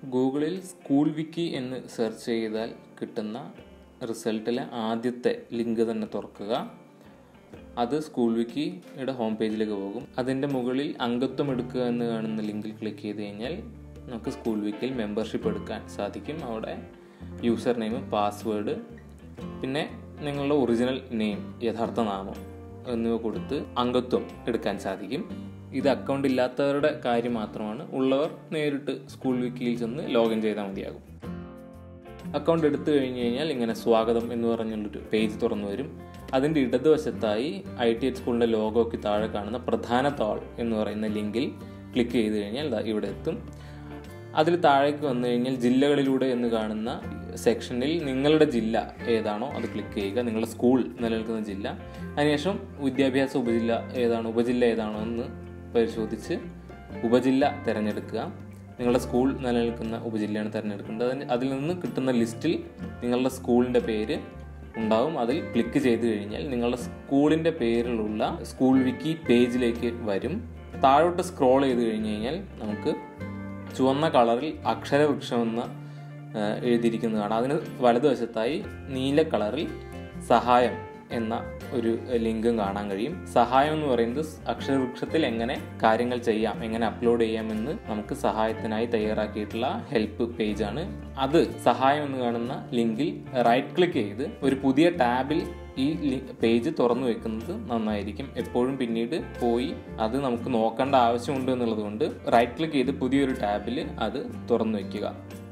ഗൂഗിളിൽ സ്കൂൾ വിക്കി എന്ന് സെർച്ച് ചെയ്താൽ കിട്ടുന്ന റിസൾട്ടിലെ ആദ്യത്തെ ലിങ്ക് തന്നെ തുറക്കുക അത് സ്കൂൾ വിക്കിയുടെ ഹോം പേജിലേക്ക് പോകും അതിൻ്റെ മുകളിൽ അംഗത്വം എടുക്കുക എന്ന് കാണുന്ന ലിങ്കിൽ ക്ലിക്ക് ചെയ്ത് കഴിഞ്ഞാൽ നമുക്ക് സ്കൂൾ വിക്കിൽ മെമ്പർഷിപ്പ് എടുക്കാൻ സാധിക്കും അവിടെ യൂസർ നെയിം പാസ്വേഡ് പിന്നെ നിങ്ങളുടെ ഒറിജിനൽ നെയിം യഥാർത്ഥ നാമം എന്നിവ കൊടുത്ത് അംഗത്വം എടുക്കാൻ സാധിക്കും ഇത് അക്കൗണ്ട് ഇല്ലാത്തവരുടെ കാര്യം മാത്രമാണ് ഉള്ളവർ നേരിട്ട് സ്കൂൾ വിക്കിയിൽ ചെന്ന് ലോഗിൻ ചെയ്താൽ മതിയാകും അക്കൗണ്ട് എടുത്തു കഴിഞ്ഞ് കഴിഞ്ഞാൽ ഇങ്ങനെ സ്വാഗതം എന്ന് പറഞ്ഞുള്ളൊരു പേജ് തുറന്നു വരും അതിൻ്റെ ഇടതുവശത്തായി ഐ ടി എച്ച് സ്കൂളിൻ്റെ ലോഗോയ്ക്ക് താഴെ കാണുന്ന പ്രധാന താൾ എന്ന് പറയുന്ന ലിങ്കിൽ ക്ലിക്ക് ചെയ്ത് കഴിഞ്ഞാൽ ദാ ഇവിടെ എത്തും അതിൽ താഴേക്ക് വന്നു കഴിഞ്ഞാൽ ജില്ലകളിലൂടെ എന്ന് കാണുന്ന സെക്ഷനിൽ നിങ്ങളുടെ ജില്ല ഏതാണോ അത് ക്ലിക്ക് ചെയ്യുക നിങ്ങളുടെ സ്കൂൾ നിലനിൽക്കുന്ന ജില്ല അതിനുശേഷം വിദ്യാഭ്യാസ ഉപജില്ല ഏതാണോ ഉപജില്ല ഏതാണോ എന്ന് പരിശോധിച്ച് ഉപജില്ല തിരഞ്ഞെടുക്കുക നിങ്ങളുടെ സ്കൂൾ നിലനിൽക്കുന്ന ഉപജില്ലയാണ് തിരഞ്ഞെടുക്കേണ്ടത് അതിന് അതിൽ നിന്ന് കിട്ടുന്ന ലിസ്റ്റിൽ നിങ്ങളുടെ സ്കൂളിൻ്റെ പേര് ഉണ്ടാവും അതിൽ ക്ലിക്ക് ചെയ്ത് കഴിഞ്ഞാൽ നിങ്ങളുടെ സ്കൂളിൻ്റെ പേരിലുള്ള സ്കൂൾ വിക്കി പേജിലേക്ക് വരും താഴോട്ട് സ്ക്രോൾ ചെയ്ത് കഴിഞ്ഞ് കഴിഞ്ഞാൽ നമുക്ക് ചുവന്ന കളറിൽ അക്ഷരവൃക്ഷം എന്ന് ആ, എഴുതിയിരിക്കുന്നത് കാണാം അതിന് വലതുവശത്തായി നീല കളറിൽ സഹായം എന്ന ഒരു ലിങ്കും കാണാൻ കഴിയും സഹായം എന്ന് പറയുന്നത് അക്ഷരവൃക്ഷത്തിൽ എങ്ങനെ കാര്യങ്ങൾ ചെയ്യാം എങ്ങനെ അപ്ലോഡ് ചെയ്യാമെന്ന് നമുക്ക് സഹായത്തിനായി തയ്യാറാക്കിയിട്ടുള്ള ഹെൽപ്പ് പേജാണ് അത് സഹായം എന്ന് കാണുന്ന ലിങ്കിൽ റൈറ്റ് ക്ലിക്ക് ചെയ്ത് ഒരു പുതിയ ടാബിൽ ഈ പേജ് തുറന്നു വെക്കുന്നത് നന്നായിരിക്കും എപ്പോഴും പിന്നീട് പോയി അത് നമുക്ക് നോക്കേണ്ട ആവശ്യമുണ്ട് എന്നുള്ളത് കൊണ്ട് റൈറ്റ് ക്ലിക്ക് ചെയ്ത് പുതിയൊരു ടാബിൽ അത് തുറന്നു വെക്കുക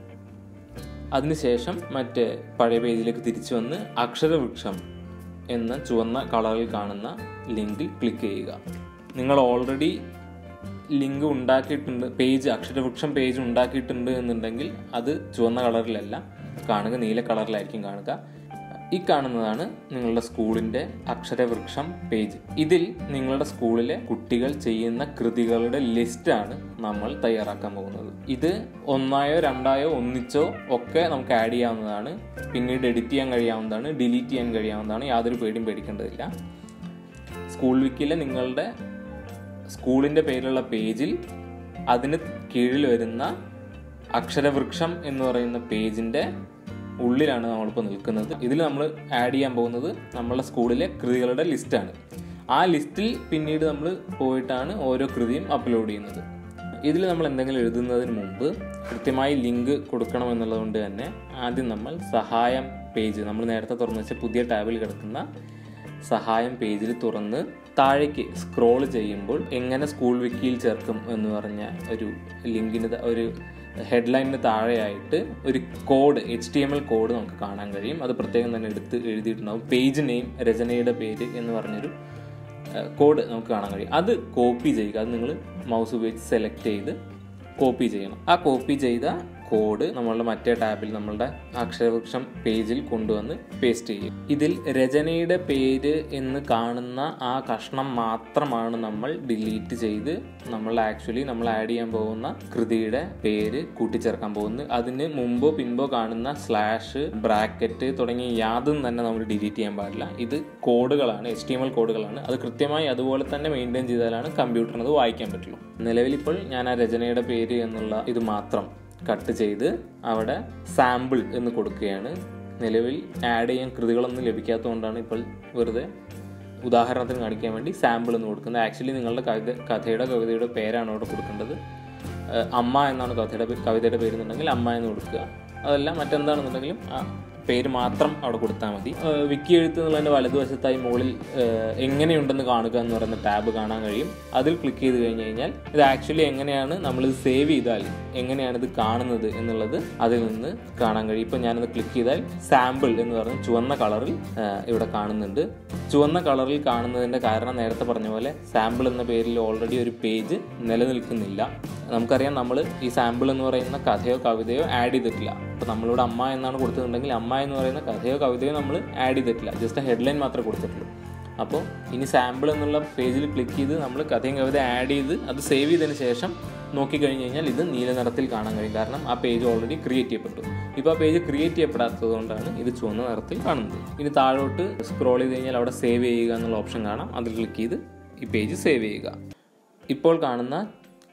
അതിനുശേഷം മറ്റ് പഴയ പേജിലേക്ക് തിരിച്ചു വന്ന് അക്ഷരവൃക്ഷം എന്ന ചുവന്ന കളറിൽ കാണുന്ന ലിങ്കിൽ ക്ലിക്ക് ചെയ്യുക നിങ്ങൾ ഓൾറെഡി ലിങ്ക് ഉണ്ടാക്കിയിട്ടുണ്ട് പേജ് അക്ഷരവൃക്ഷം പേജ് ഉണ്ടാക്കിയിട്ടുണ്ട് എന്നുണ്ടെങ്കിൽ അത് ചുവന്ന കളറിലല്ല കാണുക നീല കളറിലായിരിക്കും കാണുക ഈ കാണുന്നതാണ് നിങ്ങളുടെ സ്കൂളിൻ്റെ അക്ഷരവൃക്ഷം പേജ് ഇതിൽ നിങ്ങളുടെ സ്കൂളിലെ കുട്ടികൾ ചെയ്യുന്ന കൃതികളുടെ ലിസ്റ്റാണ് നമ്മൾ തയ്യാറാക്കാൻ പോകുന്നത് ഇത് ഒന്നായോ രണ്ടായോ ഒന്നിച്ചോ ഒക്കെ നമുക്ക് ആഡ് ചെയ്യാവുന്നതാണ് പിന്നീട് എഡിറ്റ് ചെയ്യാൻ കഴിയാവുന്നതാണ് ഡിലീറ്റ് ചെയ്യാൻ കഴിയാവുന്നതാണ് യാതൊരു പേടിയും പേടിക്കേണ്ടതില്ല സ്കൂൾ വിക്കിലെ നിങ്ങളുടെ സ്കൂളിൻ്റെ പേരിലുള്ള പേജിൽ അതിന് കീഴിൽ വരുന്ന അക്ഷരവൃക്ഷം എന്ന് പറയുന്ന പേജിൻ്റെ ഉള്ളിലാണ് നമ്മളിപ്പോൾ നിൽക്കുന്നത് ഇതിൽ നമ്മൾ ആഡ് ചെയ്യാൻ പോകുന്നത് നമ്മളുടെ സ്കൂളിലെ കൃതികളുടെ ലിസ്റ്റാണ് ആ ലിസ്റ്റിൽ പിന്നീട് നമ്മൾ പോയിട്ടാണ് ഓരോ കൃതിയും അപ്ലോഡ് ചെയ്യുന്നത് ഇതിൽ നമ്മൾ എന്തെങ്കിലും എഴുതുന്നതിന് മുമ്പ് കൃത്യമായി ലിങ്ക് കൊടുക്കണം എന്നുള്ളതുകൊണ്ട് തന്നെ ആദ്യം നമ്മൾ സഹായം പേജ് നമ്മൾ നേരത്തെ തുറന്നു വെച്ച പുതിയ ടാബിൽ കിടക്കുന്ന സഹായം പേജിൽ തുറന്ന് താഴേക്ക് സ്ക്രോൾ ചെയ്യുമ്പോൾ എങ്ങനെ സ്കൂൾ വിക്കിയിൽ ചേർക്കും എന്ന് പറഞ്ഞ ഒരു ലിങ്കിന് ത- ഒരു ഹെഡ്ലൈനിന് താഴെയായിട്ട് ഒരു code H T M L code നമുക്ക് കാണാൻ കഴിയും അത് പ്രത്യേകം തന്നെ എടുത്ത് എഴുതിയിട്ടുണ്ടാവും പേജ് നെയിം രചനയുടെ പേര് എന്ന് പറഞ്ഞൊരു കോഡ് നമുക്ക് കാണാൻ കഴിയും അത് കോപ്പി ചെയ്യുക അത് നിങ്ങൾ മൗസ് ഉപയോഗിച്ച് സെലക്ട് ചെയ്ത് കോപ്പി ചെയ്യണം ആ കോപ്പി ചെയ്ത കോഡ് നമ്മളുടെ മറ്റേ ടാബിൽ നമ്മളുടെ അക്ഷരവൃക്ഷം പേജിൽ കൊണ്ടുവന്ന് പേസ്റ്റ് ചെയ്യും ഇതിൽ രചനയുടെ പേര് എന്ന് കാണുന്ന ആ കഷ്ണം മാത്രമാണ് നമ്മൾ ഡിലീറ്റ് ചെയ്ത് നമ്മൾ ആക്ച്വലി നമ്മൾ ആഡ് ചെയ്യാൻ പോകുന്ന കൃതിയുടെ പേര് കൂട്ടിച്ചേർക്കാൻ പോകുന്നത് അതിന് മുമ്പോ പിൻപോ കാണുന്ന സ്ലാഷ് ബ്രാക്കറ്റ് തുടങ്ങിയ യാതൊന്നും തന്നെ നമ്മൾ ഡിലീറ്റ് ചെയ്യാൻ പാടില്ല ഇത് കോഡുകളാണ് എച്ച് ടി എം എൽ കോഡുകളാണ് അത് കൃത്യമായി അതുപോലെ തന്നെ മെയിൻറ്റെയിൻ ചെയ്താലാണ് കമ്പ്യൂട്ടറിന് അത് വായിക്കാൻ പറ്റുള്ളൂ നിലവിലിപ്പോൾ ഞാൻ ആ രചനയുടെ പേര് എന്നുള്ള ഇത് മാത്രം കട്ട് ചെയ്ത് അവിടെ സാമ്പിൾ എന്ന് കൊടുക്കുകയാണ് നിലവിൽ ആഡ് ചെയ്യാൻ കൃതികളൊന്നും ലഭിക്കാത്തതുകൊണ്ടാണ് ഇപ്പോൾ വെറുതെ ഉദാഹരണത്തിന് കാണിക്കാൻ വേണ്ടി സാമ്പിൾ എന്ന് കൊടുക്കുന്നത് ആക്ച്വലി നിങ്ങളുടെ കവിത കഥയുടെ കവിതയുടെ പേരാണ് അവിടെ കൊടുക്കേണ്ടത് ഏഹ് അമ്മ എന്നാണ് കഥയുടെ പേ- കവിതയുടെ പേര് എന്നുണ്ടെങ്കിൽ അമ്മ എന്ന് കൊടുക്കുക അതല്ല മറ്റെന്താണെന്നുണ്ടെങ്കിലും ആ പേര് മാത്രം അവിടെ കൊടുത്താൽ മതി ഏഹ് വിക്കി എഴുത്ത് എന്നുള്ളതിൻ്റെ വലതുവശത്തായി മുകളിൽ ഏഹ് എങ്ങനെയുണ്ടെന്ന് കാണുക എന്ന് പറയുന്ന ടാബ് കാണാൻ കഴിയും അതിൽ ക്ലിക്ക് ചെയ്ത് കഴിഞ്ഞ് കഴിഞ്ഞാൽ ഇത് ആക്ച്വലി എങ്ങനെയാണ് നമ്മളിത് സേവ് ചെയ്താൽ എങ്ങനെയാണ് ഇത് കാണുന്നത് എന്നുള്ളത് അതിൽ നിന്ന് കാണാൻ കഴിയും ഇപ്പം ഞാനത് ക്ലിക്ക് ചെയ്താൽ സാമ്പിൾ എന്ന് പറഞ്ഞ് ചുവന്ന കളറിൽ ഏഹ് ഇവിടെ കാണുന്നുണ്ട് ചുവന്ന കളറിൽ കാണുന്നതിൻ്റെ കാരണം നേരത്തെ പറഞ്ഞ പോലെ സാമ്പിൾ എന്ന പേരിൽ ഓൾറെഡി ഒരു പേജ് നിലനിൽക്കുന്നില്ല നമുക്കറിയാം നമ്മൾ ഈ സാമ്പിൾ എന്ന് പറയുന്ന കഥയോ കവിതയോ ആഡ് ചെയ്തിട്ടില്ല അപ്പോൾ നമ്മളിവിടെ അമ്മ എന്നാണ് കൊടുത്തിട്ടുണ്ടെങ്കിൽ അമ്മ എന്ന് പറയുന്ന കഥയോ കവിതയോ നമ്മൾ ആഡ് ചെയ്തിട്ടില്ല ജസ്റ്റ് ഹെഡ്ലൈൻ മാത്രമേ കൊടുത്തിട്ടുള്ളൂ അപ്പോൾ ഇനി സാമ്പിൾ എന്നുള്ള പേജിൽ ക്ലിക്ക് ചെയ്ത് നമ്മൾ കഥയും കവിത ആഡ് ചെയ്ത് അത് സേവ് ചെയ്തതിന് ശേഷം നോക്കിക്കഴിഞ്ഞ് കഴിഞ്ഞാൽ ഇത് നീല നിറത്തിൽ കാണാൻ കഴിയും കാരണം ആ പേജ് ഓൾറെഡി ക്രിയേറ്റ് ചെയ്യപ്പെട്ടു ഇപ്പോൾ ആ പേജ് ക്രിയേറ്റ് ചെയ്യപ്പെടാത്തത് കൊണ്ടാണ് ഇത് ചുവന്ന നിറത്തിൽ കാണുന്നത് ഇനി താഴോട്ട് സ്ക്രോൾ ചെയ്ത് കഴിഞ്ഞാൽ അവിടെ സേവ് ചെയ്യുക എന്നുള്ള ഓപ്ഷൻ കാണാം അതിൽ ക്ലിക്ക് ചെയ്ത് ഈ പേജ് സേവ് ചെയ്യുക ഇപ്പോൾ കാണുന്ന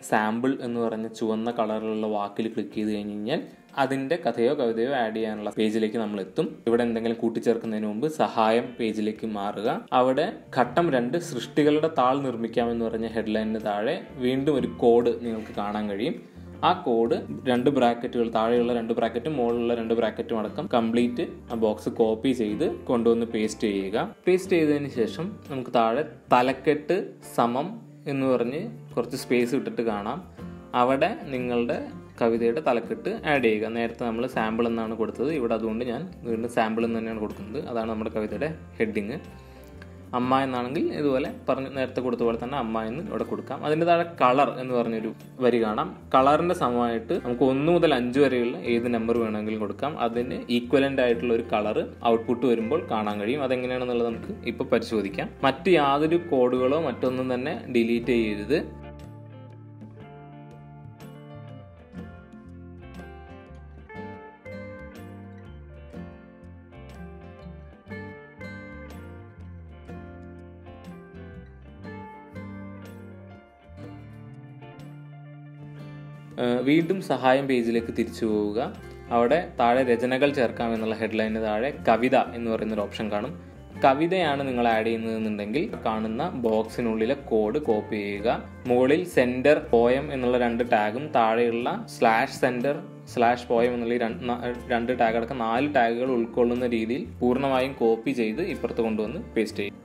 സാമ്പിൾ എന്ന് പറഞ്ഞ ചുവന്ന കളറിലുള്ള വാക്കിൽ ക്ലിക്ക് ചെയ്ത് കഴിഞ്ഞ് കഴിഞ്ഞാൽ അതിൻ്റെ കഥയോ കവിതയോ ആഡ് ചെയ്യാനുള്ള പേജിലേക്ക് നമ്മൾ എത്തും ഇവിടെ എന്തെങ്കിലും കൂട്ടിച്ചേർക്കുന്നതിന് മുമ്പ് സഹായം പേജിലേക്ക് മാറുക അവിടെ ഘട്ടം രണ്ട് സൃഷ്ടികളുടെ താൾ നിർമ്മിക്കാമെന്ന് പറഞ്ഞ ഹെഡ്ലൈനിന് താഴെ വീണ്ടും ഒരു കോഡ് നിങ്ങൾക്ക് കാണാൻ കഴിയും ആ കോഡ് രണ്ട് ബ്രാക്കറ്റുകൾ താഴെയുള്ള രണ്ട് ബ്രാക്കറ്റും മുകളിലുള്ള രണ്ട് ബ്രാക്കറ്റും അടക്കം കംപ്ലീറ്റ് ആ ബോക്സ് കോപ്പി ചെയ്ത് കൊണ്ടുവന്ന് പേസ്റ്റ് ചെയ്യുക പേസ്റ്റ് ചെയ്തതിന് ശേഷം നമുക്ക് താഴെ തലക്കെട്ട് സമം എന്ന് പറഞ്ഞ് കുറച്ച് സ്പേസ് ഇട്ടിട്ട് കാണാം അവിടെ നിങ്ങളുടെ കവിതയുടെ തലക്കെട്ട് ആഡ് ചെയ്യുക നേരത്തെ നമ്മൾ സാമ്പിൾ എന്നാണ് കൊടുത്തത് ഇവിടെ അതുകൊണ്ട് ഞാൻ വീണ്ടും സാമ്പിൾ എന്ന് തന്നെയാണ് കൊടുക്കുന്നത് അതാണ് നമ്മുടെ കവിതയുടെ ഹെഡിങ് അമ്മ എന്നാണെങ്കിൽ ഇതുപോലെ പറഞ്ഞ് നേരത്തെ കൊടുത്ത പോലെ തന്നെ അമ്മ എന്ന് ഇവിടെ കൊടുക്കാം അതിൻ്റെ താഴെ കളർ എന്ന് പറഞ്ഞൊരു വരി കാണാം കളറിൻ്റെ സമമായിട്ട് നമുക്ക് ഒന്ന് മുതൽ അഞ്ച് വരെയുള്ള ഏത് നമ്പർ വേണമെങ്കിലും കൊടുക്കാം അതിന് ഈക്വലൻ്റ് ആയിട്ടുള്ള ഒരു കളർ ഔട്ട്പുട്ട് വരുമ്പോൾ കാണാൻ കഴിയും അതെങ്ങനെയാണെന്നുള്ളത് നമുക്ക് ഇപ്പോൾ പരിശോധിക്കാം മറ്റ് യാതൊരു കോഡുകളോ മറ്റൊന്നും തന്നെ ഡിലീറ്റ് ചെയ്യരുത് ഏഹ് വീണ്ടും സഹായം പേജിലേക്ക് തിരിച്ചു പോവുക അവിടെ താഴെ രചനകൾ ചേർക്കാം എന്നുള്ള ഹെഡ്ലൈനിന് താഴെ കവിത എന്ന് പറയുന്ന ഒരു ഓപ്ഷൻ കാണും കവിതയാണ് നിങ്ങൾ ആഡ് ചെയ്യുന്നതെന്നുണ്ടെങ്കിൽ കാണുന്ന ബോക്സിനുള്ളിലെ കോഡ് കോപ്പി ചെയ്യുക മുകളിൽ സെന്റർ പോയം എന്നുള്ള രണ്ട് ടാഗും താഴെയുള്ള സ്ലാഷ് സെന്റർ സ്ലാഷ് പോയം എന്നുള്ള ഈ രണ്ട് ന- രണ്ട് ടാഗ് അടക്കം നാല് ടാഗുകൾ ഉൾക്കൊള്ളുന്ന രീതിയിൽ പൂർണ്ണമായും കോപ്പി ചെയ്ത് ഇപ്പുറത്ത് കൊണ്ടുവന്ന് പേസ്റ്റ് ചെയ്യും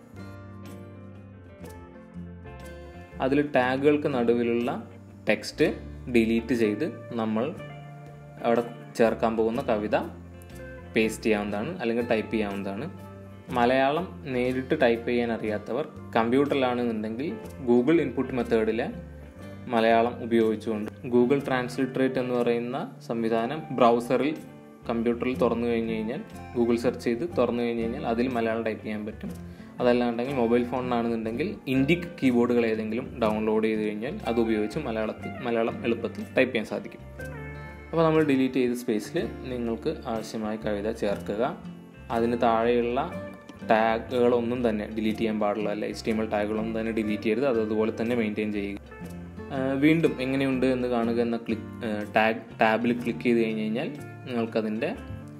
അതിൽ ടാഗുകൾക്ക് നടുവിലുള്ള ടെക്സ്റ്റ് ഡിലീറ്റ് ചെയ്ത് നമ്മൾ അവിടെ ചേർക്കാൻ പോകുന്ന കവിത പേസ്റ്റ് ചെയ്യാവുന്നതാണ് അല്ലെങ്കിൽ ടൈപ്പ് ചെയ്യാവുന്നതാണ് മലയാളം നേരിട്ട് ടൈപ്പ് ചെയ്യാൻ അറിയാത്തവർ കമ്പ്യൂട്ടറിലാണെന്നുണ്ടെങ്കിൽ ഗൂഗിൾ ഇൻപുട്ട് മെത്തേഡിലെ മലയാളം ഉപയോഗിച്ചുകൊണ്ട് ഗൂഗിൾ ട്രാൻസ്ലിറ്ററേറ്റ് എന്ന് പറയുന്ന സംവിധാനം ബ്രൗസറിൽ കമ്പ്യൂട്ടറിൽ തുറന്നു കഴിഞ്ഞ് കഴിഞ്ഞാൽ ഗൂഗിൾ സെർച്ച് ചെയ്ത് തുറന്നു കഴിഞ്ഞ് കഴിഞ്ഞാൽ അതിൽ മലയാളം ടൈപ്പ് ചെയ്യാൻ പറ്റും അതല്ലാണ്ടെങ്കിൽ മൊബൈൽ ഫോണിനാണെന്നുണ്ടെങ്കിൽ ഇൻഡിക് കീബോർഡുകൾ ഏതെങ്കിലും ഡൗൺലോഡ് ചെയ്ത് കഴിഞ്ഞാൽ അത് ഉപയോഗിച്ച് മലയാളത്തിൽ മലയാളം എളുപ്പത്തിൽ ടൈപ്പ് ചെയ്യാൻ സാധിക്കും അപ്പോൾ നമ്മൾ ഡിലീറ്റ് ചെയ്ത സ്പേസിൽ നിങ്ങൾക്ക് ആവശ്യമായ കവിത ചേർക്കുക അതിന് താഴെയുള്ള ടാഗുകളൊന്നും തന്നെ ഡിലീറ്റ് ചെയ്യാൻ പാടില്ല അല്ല എച്ച് ടി എം എൽ ടാഗുകളൊന്നും തന്നെ ഡിലീറ്റ് ചെയ്യരുത് അത് അതുപോലെ തന്നെ മെയിൻറ്റെയിൻ ചെയ്യുക ആ, വീണ്ടും എങ്ങനെയുണ്ട് എന്ന് കാണുക എന്ന ക്ലിക്ക് ടാഗ് ടാബിൽ ക്ലിക്ക് ചെയ്ത് കഴിഞ്ഞ് കഴിഞ്ഞാൽ നിങ്ങൾക്കതിൻ്റെ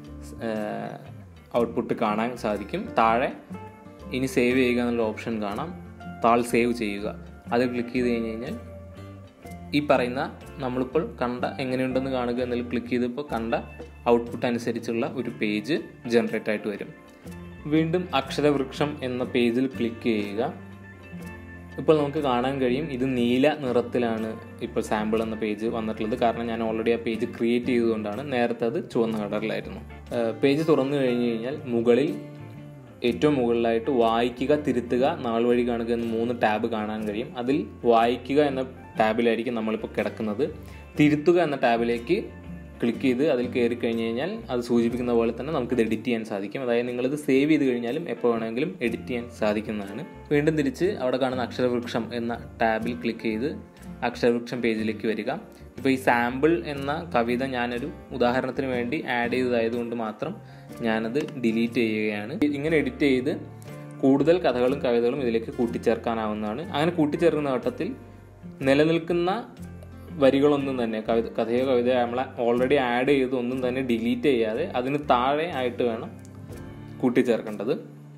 ഔട്ട്പുട്ട് കാണാൻ സാധിക്കും താഴെ ഇനി സേവ് ചെയ്യുക എന്നുള്ള ഓപ്ഷൻ കാണാം താൾ സേവ് ചെയ്യുക അത് ക്ലിക്ക് ചെയ്ത് കഴിഞ്ഞ് കഴിഞ്ഞാൽ ഈ പറയുന്ന നമ്മളിപ്പോൾ കണ്ട എങ്ങനെയുണ്ടെന്ന് കാണുക എന്നതിൽ ക്ലിക്ക് ചെയ്തപ്പോൾ കണ്ട ഔട്ട്പുട്ട് അനുസരിച്ചുള്ള ഒരു പേജ് ജനറേറ്റ് ആയിട്ട് വരും വീണ്ടും അക്ഷരവൃക്ഷം എന്ന പേജിൽ ക്ലിക്ക് ചെയ്യുക ഇപ്പോൾ നമുക്ക് കാണാൻ കഴിയും ഇത് നീല നിറത്തിലാണ് ഇപ്പോൾ സാമ്പിൾ എന്ന പേജ് വന്നിട്ടുള്ളത് കാരണം ഞാൻ ഓൾറെഡി ആ പേജ് ക്രിയേറ്റ് ചെയ്തുകൊണ്ടാണ് നേരത്തെ അത് ചുവന്ന കളറിലായിരുന്നു പേജ് തുറന്നു കഴിഞ്ഞ് കഴിഞ്ഞാൽ മുകളിൽ ഏറ്റവും മുകളിലായിട്ട് വായിക്കുക തിരുത്തുക നാൾ വഴി കാണുക എന്ന മൂന്ന് ടാബ് കാണാൻ കഴിയും അതിൽ വായിക്കുക എന്ന ടാബിലായിരിക്കും നമ്മളിപ്പോൾ കിടക്കുന്നത് തിരുത്തുക എന്ന ടാബിലേക്ക് ക്ലിക്ക് ചെയ്ത് അതിൽ കയറി കഴിഞ്ഞ് കഴിഞ്ഞാൽ അത് സൂചിപ്പിക്കുന്ന പോലെ തന്നെ നമുക്കിത് എഡിറ്റ് ചെയ്യാൻ സാധിക്കും അതായത് നിങ്ങളിത് സേവ് ചെയ്ത് കഴിഞ്ഞാലും എപ്പോൾ വേണമെങ്കിലും എഡിറ്റ് ചെയ്യാൻ സാധിക്കുന്നതാണ് വീണ്ടും തിരിച്ച് അവിടെ കാണുന്ന അക്ഷരവൃക്ഷം എന്ന ടാബിൽ ക്ലിക്ക് ചെയ്ത് അക്ഷരവൃക്ഷം പേജിലേക്ക് വരിക ഇപ്പോൾ ഈ സാമ്പിൾ എന്ന കവിത ഞാനൊരു ഉദാഹരണത്തിന് വേണ്ടി ആഡ് ചെയ്തതായതുകൊണ്ട് മാത്രം ഞാനത് ഡിലീറ്റ് ചെയ്യുകയാണ് ഇങ്ങനെ എഡിറ്റ് ചെയ്ത് കൂടുതൽ കഥകളും കവിതകളും ഇതിലേക്ക് കൂട്ടിച്ചേർക്കാനാവുന്നതാണ് അങ്ങനെ കൂട്ടിച്ചേർക്കുന്ന ഘട്ടത്തിൽ നിലനിൽക്കുന്ന വരികളൊന്നും തന്നെ കവിത കഥയോ കവിതയോ നമ്മൾ ഓൾറെഡി ആഡ് ചെയ്ത് ഒന്നും തന്നെ ഡിലീറ്റ് ചെയ്യാതെ അതിന് താഴെ ആയിട്ട് വേണം കൂട്ടിച്ചേർക്കേണ്ടത്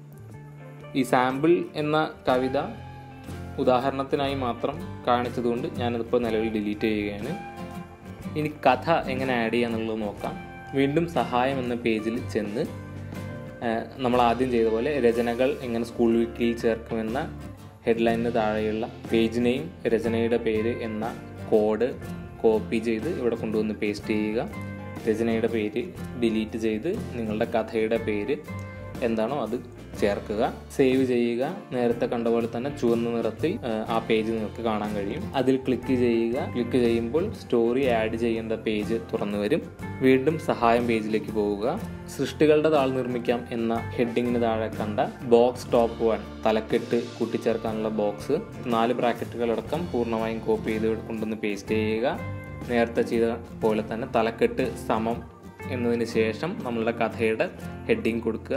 ഈ സാമ്പിൾ എന്ന കവിത ഉദാഹരണത്തിനായി മാത്രം കാണിച്ചതുകൊണ്ട് ഞാനതിപ്പോൾ നിലവിൽ ഡിലീറ്റ് ചെയ്യുകയാണ് ഇനി കഥ എങ്ങനെ ആഡ് ചെയ്യാന്നുള്ളത് നോക്കാം വീണ്ടും സഹായം എന്ന പേജിൽ ചെന്ന് ഏഹ്, നമ്മൾ ആദ്യം ചെയ്ത പോലെ രചനകൾ എങ്ങനെ സ്കൂൾ വീക്കിൽ ചേർക്കുമെന്ന ഹെഡ്ലൈനിന് താഴെയുള്ള പേജ് നെയിം രചനയുടെ പേര് എന്ന കോഡ് കോപ്പി ചെയ്ത് ഇവിടെ കൊണ്ടുവന്ന് പേസ്റ്റ് ചെയ്യുക രചനയുടെ പേര് ഡിലീറ്റ് ചെയ്ത് നിങ്ങളുടെ കഥയുടെ പേര് എന്താണോ അത് ചേർക്കുക സേവ് ചെയ്യുക നേരത്തെ കണ്ട പോലെ തന്നെ ചുവന്ന നിറത്തിൽ ആ, ആ പേജ് നിങ്ങൾക്ക് കാണാൻ കഴിയും അതിൽ ക്ലിക്ക് ചെയ്യുക ക്ലിക്ക് ചെയ്യുമ്പോൾ സ്റ്റോറി ആഡ് ചെയ്യേണ്ട പേജ് തുറന്നു വരും വീണ്ടും സഹായം പേജിലേക്ക് പോവുക സൃഷ്ടികളുടെ താൾ നിർമ്മിക്കാം എന്ന ഹെഡിങ്ങിന് താഴെ കണ്ട ബോക്സ് ടോപ്പ് വൺ തലക്കെട്ട് കൂട്ടിച്ചേർക്കാനുള്ള ബോക്സ് നാല് ബ്രാക്കറ്റുകളടക്കം പൂർണ്ണമായും കോപ്പി ചെയ്ത് ഇവിടെ കൊണ്ടുവന്ന് പേസ്റ്റ് ചെയ്യുക നേരത്തെ ചെയ്ത പോലെ തന്നെ തലക്കെട്ട് സമം എന്നതിന് ശേഷം നമ്മളുടെ കഥയുടെ ഹെഡിങ് കൊടുക്കുക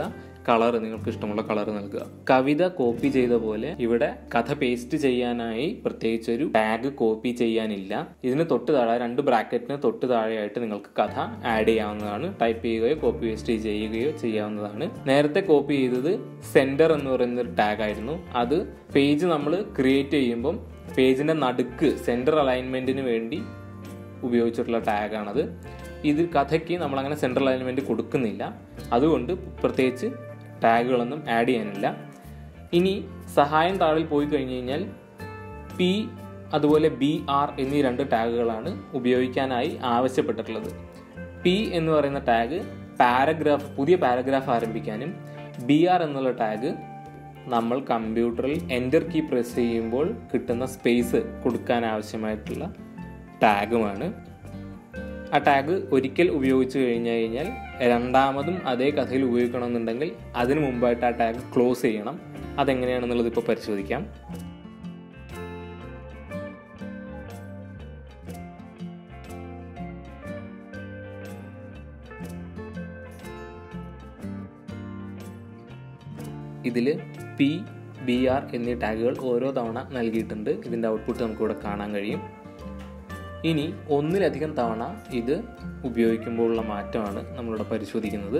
കളർ നിങ്ങൾക്ക് ഇഷ്ടമുള്ള കളർ നൽകുക കവിത കോപ്പി ചെയ്ത പോലെ ഇവിടെ കഥ പേസ്റ്റ് ചെയ്യാനായി പ്രത്യേകിച്ച് ഒരു ടാഗ് കോപ്പി ചെയ്യാനില്ല ഇതിന് തൊട്ട് താഴെ രണ്ട് ബ്രാക്കറ്റിന് തൊട്ട് താഴെയായിട്ട് നിങ്ങൾക്ക് കഥ ആഡ് ചെയ്യാവുന്നതാണ് ടൈപ്പ് ചെയ്യുകയോ കോപ്പി പേസ്റ്റ് ചെയ്യുകയോ ചെയ്യാവുന്നതാണ് നേരത്തെ കോപ്പി ചെയ്തത് സെന്റർ എന്ന് പറയുന്ന ഒരു ടാഗ് ആയിരുന്നു അത് പേജ് നമ്മൾ ക്രിയേറ്റ് ചെയ്യുമ്പം പേജിന്റെ നടുക്ക് സെന്റർ അലൈൻമെന്റിന് വേണ്ടി ഉപയോഗിച്ചിട്ടുള്ള ടാഗാണത് ഇത് കഥയ്ക്ക് നമ്മളങ്ങനെ സെൻട്രൽ അലൈൻമെന്റ് കൊടുക്കുന്നില്ല അതുകൊണ്ട് പ്രത്യേകിച്ച് ടാഗുകളൊന്നും ആഡ് ചെയ്യാനില്ല ഇനി സഹായം താഴിൽ പോയി കഴിഞ്ഞ് കഴിഞ്ഞാൽ പി അതുപോലെ ബി ആർ എന്നീ രണ്ട് ടാഗുകളാണ് ഉപയോഗിക്കാനായി ആവശ്യപ്പെട്ടിട്ടുള്ളത് പി എന്ന് പറയുന്ന ടാഗ് പാരഗ്രാഫ് പുതിയ പാരഗ്രാഫ് ആരംഭിക്കാനും ബി ആർ എന്നുള്ള ടാഗ് നമ്മൾ കമ്പ്യൂട്ടറിൽ എൻ്റർ കീ പ്രസ് ചെയ്യുമ്പോൾ കിട്ടുന്ന സ്പേസ് കൊടുക്കാൻ ആവശ്യമായിട്ടുള്ള ടാഗുമാണ് ആ ടാഗ് ഒരിക്കൽ ഉപയോഗിച്ച് കഴിഞ്ഞു കഴിഞ്ഞാൽ രണ്ടാമതും അതേ കഥയിൽ ഉപയോഗിക്കണമെന്നുണ്ടെങ്കിൽ അതിനു മുമ്പായിട്ട് ആ ടാഗ് ക്ലോസ് ചെയ്യണം അതെങ്ങനെയാണെന്നുള്ളത് ഇപ്പോൾ പരിശോധിക്കാം ഇതിൽ പി ബി ആർ എന്നീ ടാഗുകൾ ഓരോ തവണ നൽകിയിട്ടുണ്ട് ഇതിൻ്റെ ഔട്ട്പുട്ട് നമുക്കിവിടെ കാണാൻ കഴിയും ഇനി ഒന്നിലധികം തവണ ഇത് ഉപയോഗിക്കുമ്പോഴുള്ള മാറ്റമാണ് നമ്മളിവിടെ പരിശോധിക്കുന്നത്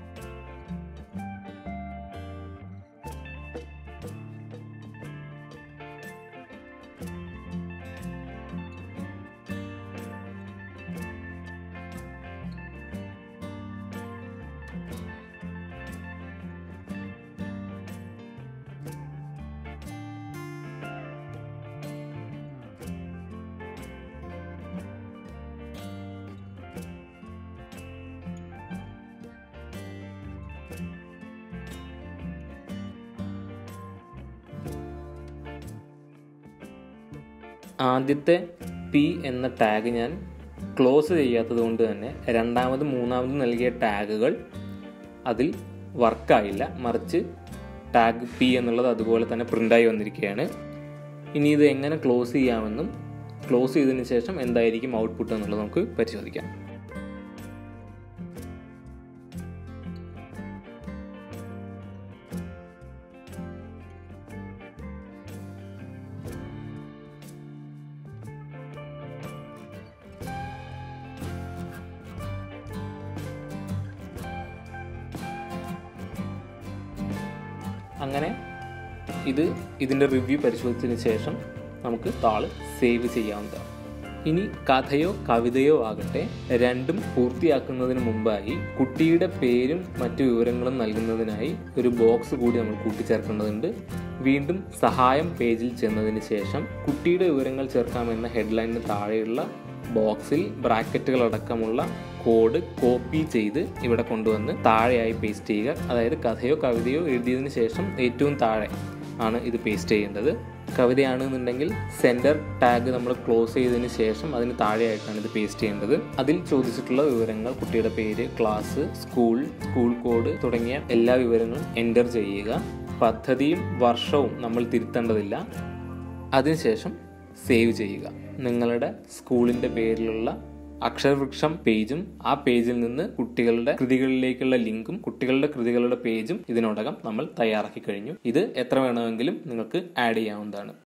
ആദ്യത്തെ പി എന്ന ടാഗ് ഞാൻ ക്ലോസ് ചെയ്യാത്തത് കൊണ്ട് തന്നെ രണ്ടാമതും മൂന്നാമതും നൽകിയ ടാഗുകൾ അതിൽ വർക്കായില്ല മറിച്ച് ടാഗ് പി എന്നുള്ളത് അതുപോലെ തന്നെ പ്രിൻ്റായി വന്നിരിക്കുകയാണ് ഇനി ഇത് എങ്ങനെ ക്ലോസ് ചെയ്യാമെന്നും ക്ലോസ് ചെയ്തതിന് ശേഷം എന്തായിരിക്കും ഔട്ട്പുട്ട് എന്നുള്ളത് നമുക്ക് പരിശോധിക്കാം അങ്ങനെ ഇത് ഇതിൻ്റെ റിവ്യൂ പരിശോധിച്ചതിന് ശേഷം നമുക്ക് താള് സേവ് ചെയ്യാവുന്നതാണ് ഇനി കഥയോ കവിതയോ ആകട്ടെ രണ്ടും പൂർത്തിയാക്കുന്നതിന് മുമ്പായി കുട്ടിയുടെ പേരും മറ്റു വിവരങ്ങളും നൽകുന്നതിനായി ഒരു ബോക്സ് കൂടി നമ്മൾ കൂട്ടിച്ചേർക്കേണ്ടതുണ്ട് വീണ്ടും സഹായം പേജിൽ ചെന്നതിന് ശേഷം കുട്ടിയുടെ വിവരങ്ങൾ ചേർക്കാമെന്ന ഹെഡ്ലൈനിന് താഴെയുള്ള ബോക്സിൽ ബ്രാക്കറ്റുകൾ അടക്കമുള്ള കോഡ് കോപ്പി ചെയ്ത് ഇവിടെ കൊണ്ടുവന്ന് താഴെയായി പേസ്റ്റ് ചെയ്യുക അതായത് കഥയോ കവിതയോ എഴുതിയതിന് ശേഷം ഏറ്റവും താഴെ ആണ് ഇത് പേസ്റ്റ് ചെയ്യേണ്ടത് കവിതയാണെന്നുണ്ടെങ്കിൽ സെൻറ്റർ ടാഗ് നമ്മൾ ക്ലോസ് ചെയ്തതിന് ശേഷം അതിന് താഴെയായിട്ടാണ് ഇത് പേസ്റ്റ് ചെയ്യേണ്ടത് അതിൽ ചോദിച്ചിട്ടുള്ള വിവരങ്ങൾ കുട്ടിയുടെ പേര് ക്ലാസ് സ്കൂൾ സ്കൂൾ കോഡ് തുടങ്ങിയ എല്ലാ വിവരങ്ങളും എൻ്റർ ചെയ്യുക പദ്ധതിയും വർഷവും നമ്മൾ തിരുത്തേണ്ടതില്ല അതിനുശേഷം സേവ് ചെയ്യുക നിങ്ങളുടെ സ്കൂളിൻ്റെ പേരിലുള്ള അക്ഷരവൃക്ഷം പേജും ആ പേജിൽ നിന്ന് കുട്ടികളുടെ കൃതികളിലേക്കുള്ള ലിങ്കും കുട്ടികളുടെ കൃതികളുടെ പേജും ഇതിനോടകം നമ്മൾ തയ്യാറാക്കി കഴിഞ്ഞു ഇത് എത്ര വേണമെങ്കിലും നിങ്ങൾക്ക് ആഡ് ചെയ്യാവുന്നതാണ്